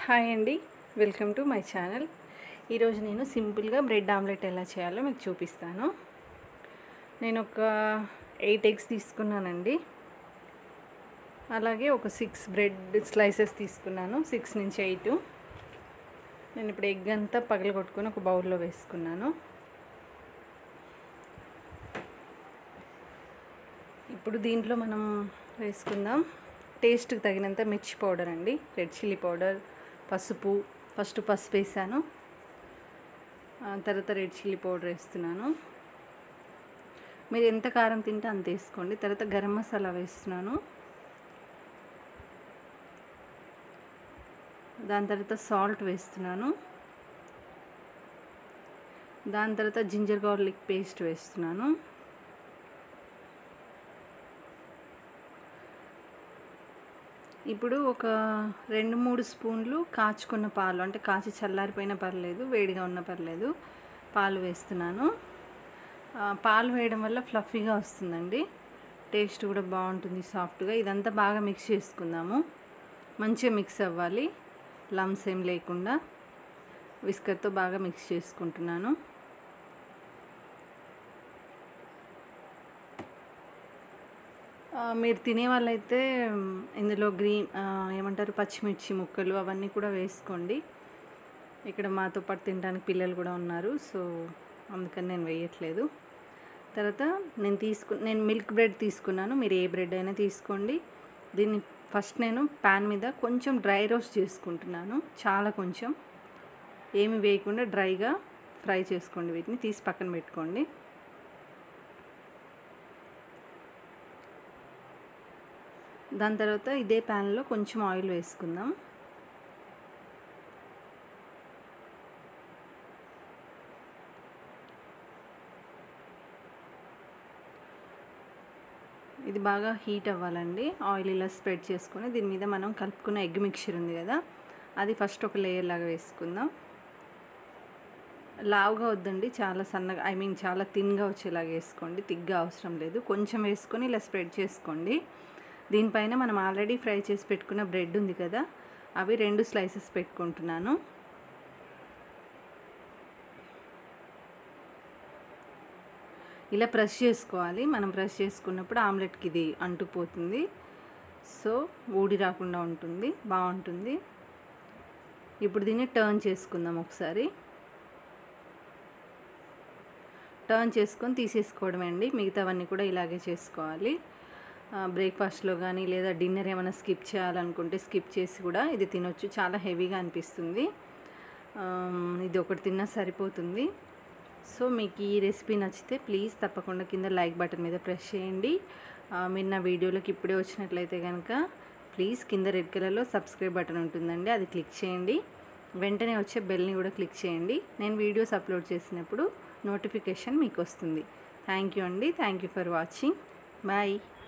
hi అండి welcome to my channel ఈరోజు నేను సింపుల్గా బ్రెడ్ ఆమ్లెట్ ఎలా చేయాలో మీకు చూపిస్తాను నేను ఒక ఎయిట్ ఎగ్స్ తీసుకున్నానండి అలాగే ఒక సిక్స్ బ్రెడ్ స్లైసెస్ తీసుకున్నాను సిక్స్ నుంచి ఎయిట్ నేను ఇప్పుడు ఎగ్ అంతా పగలగొట్టుకొని ఒక బౌల్లో వేసుకున్నాను ఇప్పుడు దీంట్లో మనం వేసుకుందాం టేస్ట్కి తగినంత మిర్చి పౌడర్ అండి రెడ్ చిల్లీ పౌడర్ పసుపు ఫస్ట్ పసుపు వేసాను ఆ తర్వాత రెడ్ చిల్లీ పౌడర్ వేస్తున్నాను మీరు ఎంత కారం తింటే అంత వేసుకోండి తర్వాత గరం మసాలా వేస్తున్నాను దాని తర్వాత సాల్ట్ వేస్తున్నాను దాని తర్వాత జింజర్ గార్లిక్ పేస్ట్ వేస్తున్నాను ఇప్పుడు ఒక రెండు మూడు స్పూన్లు కాచుకున్న పాలు అంటే కాచి చల్లారిపోయిన పర్లేదు వేడిగా ఉన్న పర్లేదు పాలు వేస్తున్నాను ఆ, పాలు వేయడం వల్ల ఫ్లఫీగా వస్తుందండి టేస్ట్ కూడా బాగుంటుంది సాఫ్ట్గా ఇదంతా బాగా మిక్స్ చేసుకుందాము మంచిగా మిక్స్ అవ్వాలి లమ్స్ ఏం లేకుండా విస్కర్తో బాగా మిక్స్ చేసుకుంటున్నాను ఆ, మీరు తినే వాళ్ళైతే మ్, ఇందులో గ్రీన్ ఆ, ఏమంటారు పచ్చిమిర్చి ముక్కలు అవన్నీ కూడా వేసుకోండి ఇక్కడ మాతో పాటు తినడానికి పిల్లలు కూడా ఉన్నారు సో అందుకని నేను వేయట్లేదు తర్వాత నేను తీసుకు నేను మిల్క్ బ్రెడ్ తీసుకున్నాను మీరు ఏ బ్రెడ్ అయినా తీసుకోండి దీన్ని ఫస్ట్ నేను ప్యాన్ మీద కొంచెం డ్రై రోస్ట్ చేసుకుంటున్నాను చాలా కొంచెం ఏమి వేయకుండా డ్రైగా ఫ్రై చేసుకోండి వీటిని తీసి పక్కన పెట్టుకోండి దాని తర్వాత ఇదే ప్యాన్లో కొంచెం ఆయిల్ వేసుకుందాం ఇది బాగా హీట్ అవ్వాలండి ఆయిల్ ఇలా స్ప్రెడ్ చేసుకొని దీని మీద మనం కలుపుకున్న ఎగ్ మిక్చర్ ఉంది కదా అది ఫస్ట్ ఒక లేయర్ లాగా వేసుకుందాం లావుగా వద్దండి చాలా సన్నగా ఐ మీన్ చాలా థిన్గా వచ్చేలాగా వేసుకోండి తిగ్గా అవసరం లేదు కొంచెం వేసుకొని ఇలా స్ప్రెడ్ చేసుకోండి దీనిపైన మనం ఆల్రెడీ ఫ్రై చేసి పెట్టుకున్న బ్రెడ్ ఉంది కదా అవి రెండు స్లైసెస్ పెట్టుకుంటున్నాను ఇలా ప్రెస్ చేసుకోవాలి మనం ప్రెస్ చేసుకున్నప్పుడు ఆమ్లెట్కి ఇది అంటుకుపోతుంది సో ఊడి రాకుండా ఉంటుంది బాగుంటుంది ఇప్పుడు దీన్ని టర్న్ చేసుకుందాం ఒకసారి టర్న్ చేసుకొని తీసేసుకోవడమే అండి మిగతావన్నీ కూడా ఇలాగే చేసుకోవాలి బ్రేక్ఫాస్ట్లో కానీ లేదా డిన్నర్ ఏమైనా స్కిప్ చేయాలనుకుంటే స్కిప్ చేసి కూడా ఇది తినొచ్చు చాలా హెవీగా అనిపిస్తుంది ఆమ్, ఇది ఒకటి తిన్నా సరిపోతుంది సో మీకు ఈ రెసిపీ నచ్చితే ప్లీజ్ తప్పకుండా కింద లైక్ బటన్ మీద ప్రెస్ చేయండి ఆ, మీరు నా వీడియోలోకి ఇప్పుడే వచ్చినట్లయితే కనుక ప్లీజ్ కింద రెడ్ కలర్లో సబ్స్క్రైబ్ బటన్ ఉంటుందండి అది క్లిక్ చేయండి వెంటనే వచ్చే బెల్ని కూడా క్లిక్ చేయండి నేను వీడియోస్ అప్లోడ్ చేసినప్పుడు నోటిఫికేషన్ మీకు వస్తుంది థ్యాంక్ యూ అండి thank you for watching bye